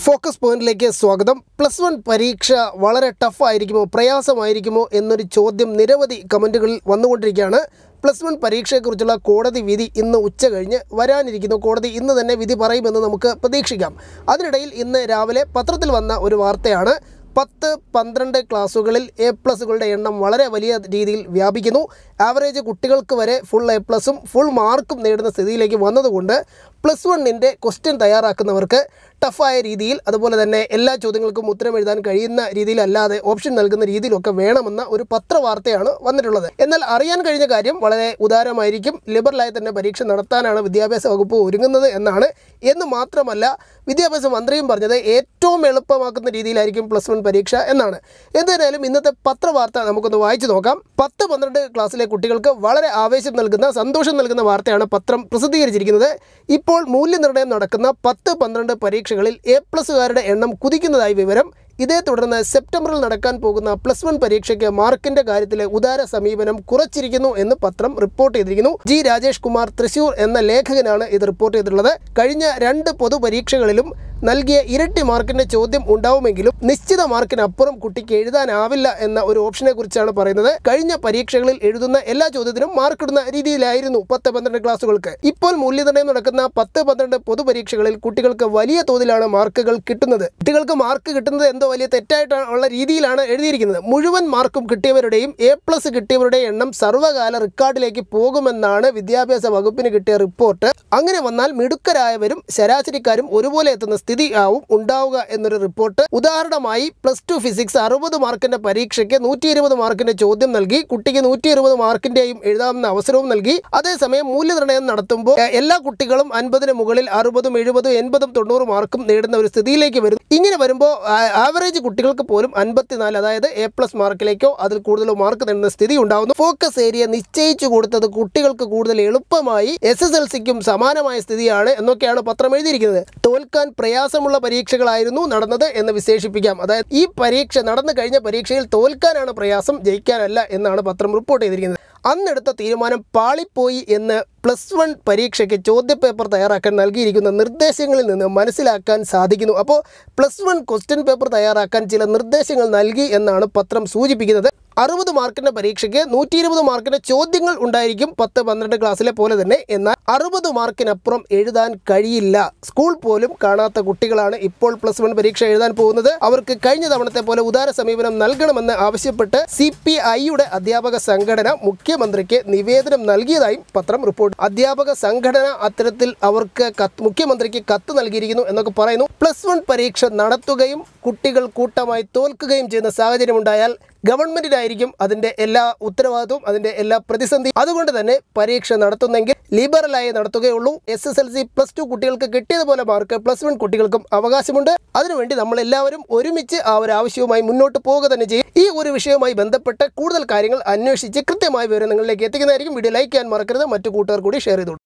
focus പോയിന്റിലേക്ക് സ്വാഗതം plus one പരീക്ഷ വളരെ ടഫ് ആയിരിക്കുമോ പ്രയാസമായിരിക്കുമോ എന്നൊരു ചോദ്യം നിരവധി കമൻറ്റുകളിൽ വന്നുകൊണ്ടിരിക്കുകയാണ് പ്ലസ് വൺ പരീക്ഷയെക്കുറിച്ചുള്ള കോടതി വിധി ഇന്ന് ഉച്ച കഴിഞ്ഞ് വരാനിരിക്കുന്നു കോടതി ഇന്ന് തന്നെ വിധി പറയുമെന്ന് നമുക്ക് പ്രതീക്ഷിക്കാം അതിനിടയിൽ ഇന്ന് രാവിലെ പത്രത്തിൽ വന്ന ഒരു വാർത്തയാണ് പത്ത് പന്ത്രണ്ട് ക്ലാസ്സുകളിൽ എ പ്ലസുകളുടെ എണ്ണം വളരെ വലിയ രീതിയിൽ വ്യാപിക്കുന്നു ആവറേജ് കുട്ടികൾക്ക് വരെ ഫുൾ എ പ്ലസും ഫുൾ മാർക്കും നേടുന്ന സ്ഥിതിയിലേക്ക് വന്നതുകൊണ്ട് പ്ലസ് വണ്ണിൻ്റെ ക്വസ്റ്റ്യൻ തയ്യാറാക്കുന്നവർക്ക് ടഫായ രീതിയിൽ അതുപോലെ തന്നെ എല്ലാ ചോദ്യങ്ങൾക്കും ഉത്തരം എഴുതാൻ കഴിയുന്ന രീതിയിലല്ലാതെ ഓപ്ഷൻ നൽകുന്ന രീതിയിലൊക്കെ വേണമെന്ന ഒരു പത്രവാർത്തയാണ് വന്നിട്ടുള്ളത് എന്നാൽ അറിയാൻ കഴിഞ്ഞ കാര്യം വളരെ ഉദാരമായിരിക്കും ലിബറലായി തന്നെ പരീക്ഷ നടത്താനാണ് വിദ്യാഭ്യാസ വകുപ്പ് ഒരുങ്ങുന്നത് എന്നാണ് എന്ന് മാത്രമല്ല വിദ്യാഭ്യാസ മന്ത്രിയും പറഞ്ഞത് ഏറ്റവും എളുപ്പമാക്കുന്ന രീതിയിലായിരിക്കും പ്ലസ് വൺ പരീക്ഷ എന്നാണ് എന്തായാലും ഇന്നത്തെ പത്രവാർത്ത നമുക്കൊന്ന് വായിച്ചു നോക്കാം പത്ത് പന്ത്രണ്ട് ക്ലാസ്സിലെ കുട്ടികൾക്ക് വളരെ ആവേശം നൽകുന്ന സന്തോഷം നൽകുന്ന വാർത്തയാണ് പത്രം പ്രസിദ്ധീകരിച്ചിരിക്കുന്നത് ഇപ്പോൾ മൂല്യനിർണ്ണയം നടക്കുന്ന പത്ത് പന്ത്രണ്ട് പരീക്ഷകളിൽ എ പ്ലസുകാരുടെ എണ്ണം കുതിക്കുന്നതായി വിവരം ഇതേ തുടർന്ന് സെപ്റ്റംബറിൽ നടക്കാൻ പോകുന്ന പ്ലസ് വൺ പരീക്ഷയ്ക്ക് മാർക്കിന്റെ കാര്യത്തിലെ ഉദാര സമീപനം കുറച്ചിരിക്കുന്നു എന്ന് പത്രം റിപ്പോർട്ട് ചെയ്തിരിക്കുന്നു ജി രാജേഷ് കുമാർ തൃശൂർ എന്ന ലേഖകനാണ് ഇത് റിപ്പോർട്ട് ചെയ്തിട്ടുള്ളത് കഴിഞ്ഞ രണ്ട് പൊതുപരീക്ഷകളിലും നൽകിയ ഇരട്ടി മാർക്കിന്റെ ചോദ്യം ഉണ്ടാവുമെങ്കിലും നിശ്ചിത മാർക്കിനപ്പുറം കുട്ടിക്ക് എഴുതാനാവില്ല എന്ന ഒരു ഓപ്ഷനെ കുറിച്ചാണ് പറയുന്നത് കഴിഞ്ഞ പരീക്ഷകളിൽ എഴുതുന്ന എല്ലാ ചോദ്യത്തിനും മാർക്ക് ഇടുന്ന രീതിയിലായിരുന്നു പത്ത് പന്ത്രണ്ട് ക്ലാസ്സുകൾക്ക് ഇപ്പോൾ മൂല്യനിർണ്ണയം നടക്കുന്ന പത്ത് പന്ത്രണ്ട് പൊതുപരീക്ഷകളിൽ കുട്ടികൾക്ക് വലിയ തോതിലാണ് മാർക്കുകൾ കിട്ടുന്നത് കുട്ടികൾക്ക് മാർക്ക് കിട്ടുന്നത് എന്തോ വലിയ തെറ്റായിട്ടുള്ള രീതിയിലാണ് എഴുതിയിരിക്കുന്നത് മുഴുവൻ മാർക്കും കിട്ടിയവരുടെയും എ പ്ലസ് കിട്ടിയവരുടെയും എണ്ണം സർവ്വകാല റെക്കോർഡിലേക്ക് പോകുമെന്നാണ് വിദ്യാഭ്യാസ വകുപ്പിന് കിട്ടിയ റിപ്പോർട്ട് അങ്ങനെ വന്നാൽ മിടുക്കരായവരും ശരാശരിക്കാരും ഒരുപോലെ എത്തുന്ന സ്ഥിതി ആവും ഉണ്ടാവുക എന്നൊരു റിപ്പോർട്ട് ഉദാഹരണമായി പ്ലസ് ടു ഫിസിക്സ് അറുപത് മാർക്കിന്റെ പരീക്ഷയ്ക്ക് നൂറ്റി ഇരുപത് മാർക്കിന്റെ ചോദ്യം നൽകി കുട്ടിക്ക് നൂറ്റി ഇരുപത് മാർക്കിന്റെയും എഴുതാവുന്ന അവസരവും നൽകി അതേസമയം മൂല്യനിർണ്ണയം നടത്തുമ്പോൾ എ, എല്ലാ കുട്ടികളും അൻപതിന് മുകളിൽ അറുപതും എഴുപതും എൺപതും തൊണ്ണൂറ് മാർക്കും നേടുന്ന ഒരു സ്ഥിതിയിലേക്ക് വരും ഇങ്ങനെ വരുമ്പോൾ ആവറേജ് കുട്ടികൾക്ക് പോലും അൻപത്തിനാല് അതായത് എ പ്ലസ് മാർക്കിലേക്കോ അതിൽ കൂടുതലോ മാർക്ക് നേടുന്ന സ്ഥിതി ഉണ്ടാവുന്നു ഫോക്കസ് ഏരിയ നിശ്ചയിച്ചു കൊടുത്തത് കുട്ടികൾക്ക് കൂടുതൽ എളുപ്പമായി എസ് എസ് എൽ സിക്കും സമാനമായ സ്ഥിതിയാണ് എന്നൊക്കെയാണ് പത്രം എഴുതിയിരിക്കുന്നത് തോൽക്കാൻ പ്രയാസമുള്ള പരീക്ഷകളായിരുന്നു നടന്നത് എന്ന് വിശേഷിപ്പിക്കാം അതായത് ഈ പരീക്ഷ നടന്നു കഴിഞ്ഞ പരീക്ഷയിൽ തോൽക്കാനാണ് പ്രയാസം ജയിക്കാനല്ല എന്നാണ് പത്രം റിപ്പോർട്ട് ചെയ്തിരിക്കുന്നത് അന്നെടുത്ത തീരുമാനം പാളിപ്പോയി എന്ന് പ്ലസ് വൺ പരീക്ഷയ്ക്ക് ചോദ്യപേപ്പർ തയ്യാറാക്കാൻ നൽകിയിരിക്കുന്ന നിർദ്ദേശങ്ങളിൽ നിന്ന് മനസ്സിലാക്കാൻ സാധിക്കുന്നു അപ്പോൾ പ്ലസ് വൺ ക്വസ്റ്റ്യൻ പേപ്പർ തയ്യാറാക്കാൻ ചില നിർദ്ദേശങ്ങൾ നൽകി എന്നാണ് പത്രം സൂചിപ്പിക്കുന്നത് അറുപത് മാർക്കിന്റെ പരീക്ഷയ്ക്ക് നൂറ്റി ഇരുപത് മാർക്കിന്റെ ചോദ്യങ്ങൾ ഉണ്ടായിരിക്കും പത്ത് പന്ത്രണ്ട് ക്ലാസ്സിലെ പോലെ തന്നെ എന്നാൽ അറുപത് മാർക്കിനപ്പുറം എഴുതാൻ കഴിയില്ല സ്കൂൾ പോലും കാണാത്ത കുട്ടികളാണ് ഇപ്പോൾ പ്ലസ് വൺ പരീക്ഷ എഴുതാൻ പോകുന്നത് അവർക്ക് കഴിഞ്ഞ തവണത്തെ പോലെ ഉദാര സമീപനം നൽകണമെന്ന് ആവശ്യപ്പെട്ട് സി പി ഐയുടെ അധ്യാപക സംഘടന മുഖ്യമന്ത്രിക്ക് നിവേദനം നൽകിയതായും പത്രം റിപ്പോർട്ട് അധ്യാപക സംഘടന അത്തരത്തിൽ അവർക്ക് കത്ത് മുഖ്യമന്ത്രിക്ക് കത്ത് നൽകിയിരിക്കുന്നു എന്നൊക്കെ പറയുന്നു പ്ലസ് വൺ പരീക്ഷ നടത്തുകയും കുട്ടികൾ കൂട്ടമായി തോൽക്കുകയും ചെയ്യുന്ന സാഹചര്യമുണ്ടായാൽ ഗവൺമെന്റിനായിരിക്കും അതിന്റെ എല്ലാ ഉത്തരവാദിത്വവും അതിന്റെ എല്ലാ പ്രതിസന്ധി അതുകൊണ്ട് തന്നെ പരീക്ഷ നടത്തുന്നെങ്കിൽ ലിബറലായി നടത്തുകയുള്ളൂ S S L C plus two കുട്ടികൾക്ക് കിട്ടിയതുപോലെ മാർക്ക് പ്ലസ് വൺ കുട്ടികൾക്കും അവകാശമുണ്ട് അതിനുവേണ്ടി നമ്മൾ എല്ലാവരും ഒരുമിച്ച് ആ ഒരു ആവശ്യവുമായി മുന്നോട്ട് പോവുക തന്നെ ചെയ്യും ഈ ഒരു വിഷയവുമായി ബന്ധപ്പെട്ട് കൂടുതൽ കാര്യങ്ങൾ അന്വേഷിച്ച് കൃത്യമായ വിവരം നിങ്ങളിലേക്ക് എത്തിക്കുന്നതായിരിക്കും വീഡിയോ ലൈക്ക് ചെയ്യാൻ മറക്കരുത് മറ്റു കൂട്ടുകാർ കൂടി ഷെയർ ചെയ്തു